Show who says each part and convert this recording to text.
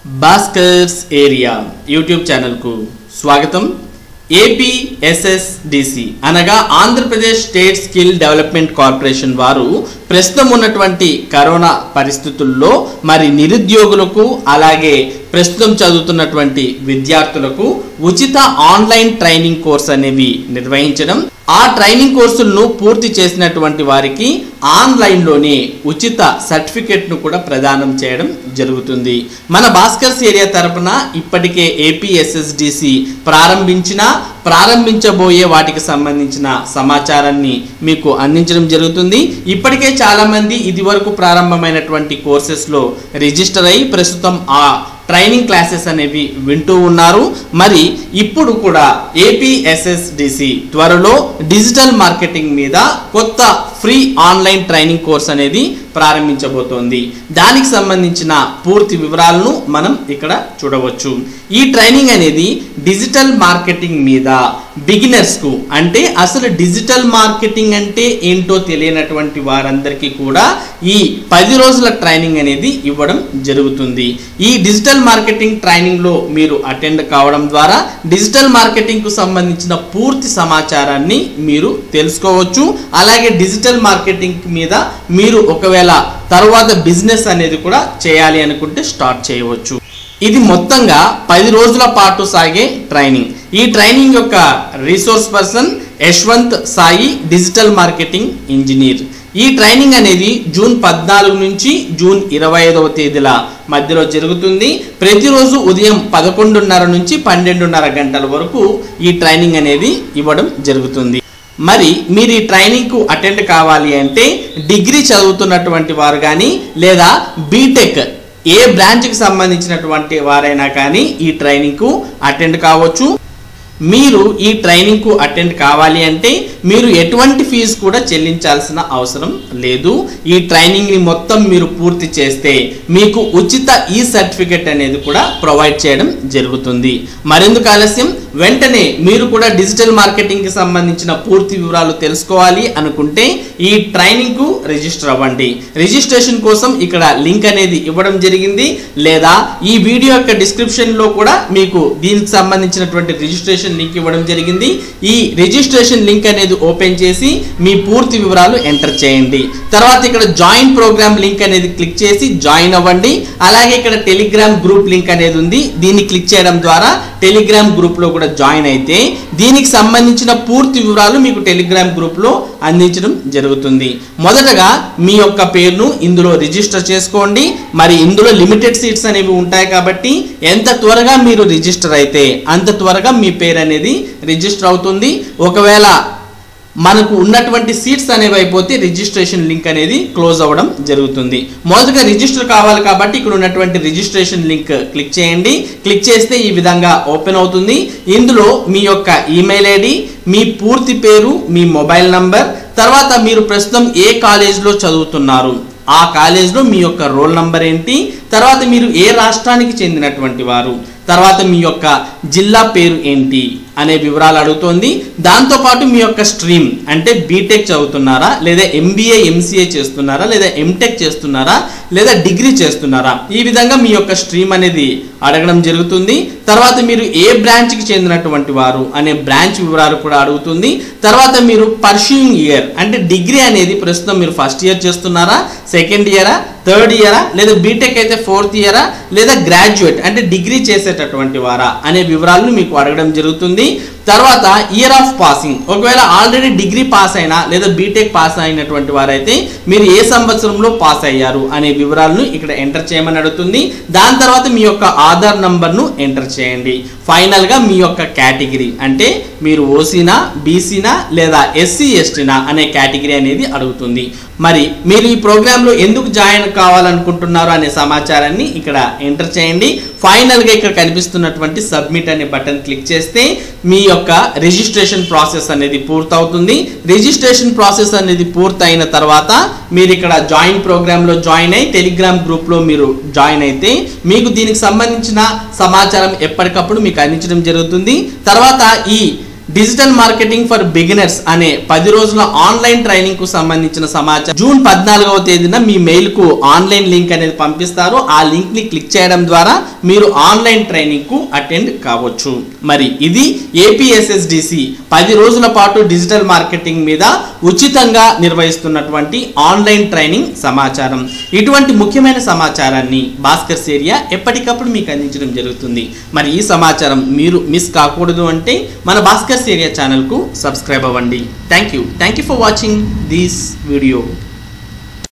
Speaker 1: Bhaskar's area YouTube ఛానల్కు స్వాగతం APSSDC అనగా Andhra Pradesh state skill development corporation వారు ప్రస్తుతం ఉన్నటువంటి కరోనా పరిస్థితుల్లో మరి నిరుద్యోగులకు అలాగే ప్రస్తుతం చదువుతున్నటువంటి విద్యార్థులకు ఉచిత ఆన్లైన్ ట్రైనింగ్ కోర్స్ అనేవి నిర్వహించడం ఆ ట్రైనింగ్ కోర్సులను పూర్తి చేసినటువంటి వారికి ఆన్లైన్లోనే ఉచిత సర్టిఫికెట్ను కూడా ప్రదానం చేయడం జరుగుతుంది మన భాస్కర్స్ ఏరియా తరపున ఇప్పటికే ఏపీఎస్ఎస్డిసి ప్రారంభించిన ప్రారంభించబోయే వాటికి సంబంధించిన సమాచారాన్ని మీకు అందించడం జరుగుతుంది ఇప్పటికే చాలామంది ఇదివరకు ప్రారంభమైనటువంటి కోర్సెస్లో రిజిస్టర్ అయ్యి ప్రస్తుతం ఆ ట్రైనింగ్ క్లాసెస్ అనేవి వింటూ ఉన్నారు మరి ఇప్పుడు కూడా ఏపీఎస్ఎస్డిసి త్వరలో డిజిటల్ మార్కెటింగ్ మీద కొత్త ఫ్రీ ఆన్లైన్ ట్రైనింగ్ కోర్స్ అనేది ప్రారంభించబోతోంది దానికి సంబంధించిన పూర్తి వివరాలను మనం ఇక్కడ చూడవచ్చు ఈ ట్రైనింగ్ అనేది డిజిటల్ మార్కెటింగ్ మీద బిగినర్స్కు అంటే అసలు డిజిటల్ మార్కెటింగ్ అంటే ఏంటో తెలియనటువంటి వారందరికీ కూడా ఈ పది రోజుల ట్రైనింగ్ అనేది ఇవ్వడం జరుగుతుంది ఈ డిజిటల్ మార్కెటింగ్ ట్రైనింగ్లో మీరు అటెండ్ కావడం ద్వారా డిజిటల్ మార్కెటింగ్కు సంబంధించిన పూర్తి సమాచారాన్ని మీరు తెలుసుకోవచ్చు అలాగే డిజిటల్ మార్కెటింగ్ మీద మీరు ఒకవేళ తర్వాత బిజినెస్ అనేది కూడా చేయాలి అనుకుంటే స్టార్ట్ చేయవచ్చు ఇది మొత్తంగా పది రోజుల పాటు సాగే ట్రైనింగ్ ఈ ట్రైనింగ్ యొక్క resource person Yashwant Sai digital marketing engineer ఈ ట్రైనింగ్ అనేది జూన్ పద్నాలుగు నుంచి జూన్ ఇరవై ఐదవ తేదీల మధ్యలో జరుగుతుంది ప్రతిరోజు ఉదయం పదకొండున్నర నుంచి పన్నెండున్నర గంటల వరకు ఈ ట్రైనింగ్ అనేది ఇవ్వడం జరుగుతుంది మరి మీరు ఈ ట్రైనింగ్కు అటెండ్ కావాలి అంటే డిగ్రీ చదువుతున్నటువంటి వారు కానీ లేదా బీటెక్ ఏ బ్రాంచ్కి సంబంధించినటువంటి వారైనా కానీ ఈ ట్రైనింగ్కు అటెండ్ కావచ్చు మీరు ఈ ట్రైనింగ్కు అటెండ్ కావాలి అంటే మీరు ఎటువంటి ఫీజు కూడా చెల్లించాల్సిన అవసరం లేదు ఈ ట్రైనింగ్ని మొత్తం మీరు పూర్తి చేస్తే మీకు ఉచిత ఈ సర్టిఫికెట్ అనేది కూడా ప్రొవైడ్ చేయడం జరుగుతుంది మరెందుకు ఆలస్యం వెంటనే మీరు కూడా డిజిటల్ మార్కెటింగ్కి సంబంధించిన పూర్తి వివరాలు తెలుసుకోవాలి అనుకుంటే ఈ ట్రైనింగ్కు రిజిస్టర్ అవ్వండి రిజిస్ట్రేషన్ కోసం ఇక్కడ లింక్ అనేది ఇవ్వడం జరిగింది లేదా ఈ వీడియో యొక్క డిస్క్రిప్షన్లో కూడా మీకు దీనికి సంబంధించినటువంటి రిజిస్ట్రేషన్ లింక్ ఇవ్వడం జరిగింది ఈ రిజిస్ట్రేషన్ లింక్ అనేది ఓపెన్ చేసి మీ పూర్తి వివరాలు ఎంటర్ చేయండి తర్వాత ఇక్కడ జాయిన్ ప్రోగ్రామ్ లింక్ అనేది క్లిక్ చేసి జాయిన్ అవ్వండి అలాగే ఇక్కడ టెలిగ్రామ్ గ్రూప్ లింక్ అనేది ఉంది దీన్ని క్లిక్ చేయడం ద్వారా టెలిగ్రామ్ గ్రూప్లో కూడా జాయిన్ అయితే దీనికి సంబంధించిన పూర్తి వివరాలు మీకు టెలిగ్రామ్ గ్రూప్లో అందించడం జరుగుతుంది మొదటగా మీ యొక్క పేరును ఇందులో రిజిస్టర్ చేసుకోండి మరి ఇందులో లిమిటెడ్ సీట్స్ అనేవి ఉంటాయి కాబట్టి ఎంత త్వరగా మీరు రిజిస్టర్ అయితే అంత త్వరగా మీ పేరు అనేది రిజిస్టర్ అవుతుంది ఒకవేళ మనకు ఉన్నటువంటి సీట్స్ అనేవి అయిపోతే రిజిస్ట్రేషన్ లింక్ అనేది క్లోజ్ అవ్వడం జరుగుతుంది మొదటగా రిజిస్టర్ కావాలి కాబట్టి ఇక్కడ ఉన్నటువంటి రిజిస్ట్రేషన్ లింక్ క్లిక్ చేయండి క్లిక్ చేస్తే ఈ విధంగా ఓపెన్ అవుతుంది ఇందులో మీ యొక్క ఈమెయిల్ ఐడి మీ పూర్తి పేరు మీ మొబైల్ నంబర్ తర్వాత మీరు ప్రస్తుతం ఏ కాలేజ్లో చదువుతున్నారు ఆ కాలేజ్లో మీ యొక్క రోల్ నంబర్ ఏంటి తర్వాత మీరు ఏ రాష్ట్రానికి చెందినటువంటి వారు తర్వాత మీ యొక్క జిల్లా పేరు ఏంటి అనే వివరాలు అడుగుతోంది దాంతోపాటు మీ యొక్క స్ట్రీమ్ అంటే బీటెక్ చదువుతున్నారా లేదా ఎంబీఏ ఎంసీఏ చేస్తున్నారా లేదా ఎంటెక్ చేస్తున్నారా లేదా డిగ్రీ చేస్తున్నారా ఈ విధంగా మీ యొక్క స్ట్రీమ్ అనేది అడగడం జరుగుతుంది తర్వాత మీరు ఏ బ్రాంచ్కి చెందినటువంటి వారు అనే బ్రాంచ్ వివరాలు కూడా అడుగుతుంది తర్వాత మీరు పర్ష్యూయింగ్ ఇయర్ అంటే డిగ్రీ అనేది ప్రస్తుతం మీరు ఫస్ట్ ఇయర్ చేస్తున్నారా సెకండ్ ఇయరా థర్డ్ ఇయరా లేదా బీటెక్ అయితే ఫోర్త్ ఇయరా లేదా గ్రాడ్యుయేట్ అంటే డిగ్రీ చేసేటటువంటి వారా అనే వివరాలను మీకు అడగడం జరుగుతుంది తర్వాత ఇయర్ ఆఫ్ పాసింగ్ ఒకవేళ ఆల్రెడీ డిగ్రీ పాస్ అయినా లేదా బీటెక్ పాస్ అయినటువంటి వారైతే మీరు ఏ సంవత్సరంలో పాస్ అయ్యారు అనే వివరాలను ఇక్కడ ఎంటర్ చేయమని అడుగుతుంది దాని తర్వాత మీ యొక్క ఆధార్ నంబర్ను ఎంటర్ చేయండి ఫైనల్గా మీ యొక్క కేటగిరీ అంటే మీరు ఓసీనా బీసీనా లేదా ఎస్సీ ఎస్టీనా అనే కేటగిరీ అనేది అడుగుతుంది మరి మీరు ఈ ప్రోగ్రాంలో ఎందుకు జాయిన్ కావాలనుకుంటున్నారు అనే సమాచారాన్ని ఇక్కడ ఎంటర్ చేయండి ఫైనల్గా ఇక్కడ కనిపిస్తున్నటువంటి సబ్మిట్ అనే బటన్ క్లిక్ చేస్తే మీ యొక్క రిజిస్ట్రేషన్ ప్రాసెస్ అనేది పూర్తవుతుంది రిజిస్ట్రేషన్ ప్రాసెస్ అనేది పూర్తయిన తర్వాత మీరు ఇక్కడ జాయిన్ ప్రోగ్రాంలో జాయిన్ అయ్యి టెలిగ్రామ్ గ్రూప్లో మీరు జాయిన్ అయితే మీకు దీనికి సంబంధించిన సమాచారం ఎప్పటికప్పుడు మీకు అందించడం జరుగుతుంది తర్వాత ఈ డిజిటల్ మార్కెటింగ్ ఫర్ బిగినర్స్ అనే పది రోజుల ఆన్లైన్ ట్రైనింగ్ కు సంబంధించిన సమాచారం జూన్ పద్నాలుగవ తేదీన మీ మెయిల్ కు ఆన్లైన్ లింక్ అనేది పంపిస్తారు ఆ లింక్ ని క్లిక్ చేయడం ద్వారా మీరు ఆన్లైన్ ట్రైనింగ్ కు అటెండ్ కావచ్చు మరి ఇది ఏపీఎస్ఎస్డిసి పది రోజుల పాటు డిజిటల్ మార్కెటింగ్ మీద ఉచితంగా నిర్వహిస్తున్నటువంటి ఆన్లైన్ ట్రైనింగ్ సమాచారం ఇటువంటి ముఖ్యమైన సమాచారాన్ని భాస్కర్ ఏరియా ఎప్పటికప్పుడు మీకు అందించడం జరుగుతుంది మరి ఈ సమాచారం మీరు మిస్ కాకూడదు అంటే మన భాస్కర్ ఏరియా ఛానల్కు సబ్స్క్రైబ్ అవ్వండి thank you thank you for watching this video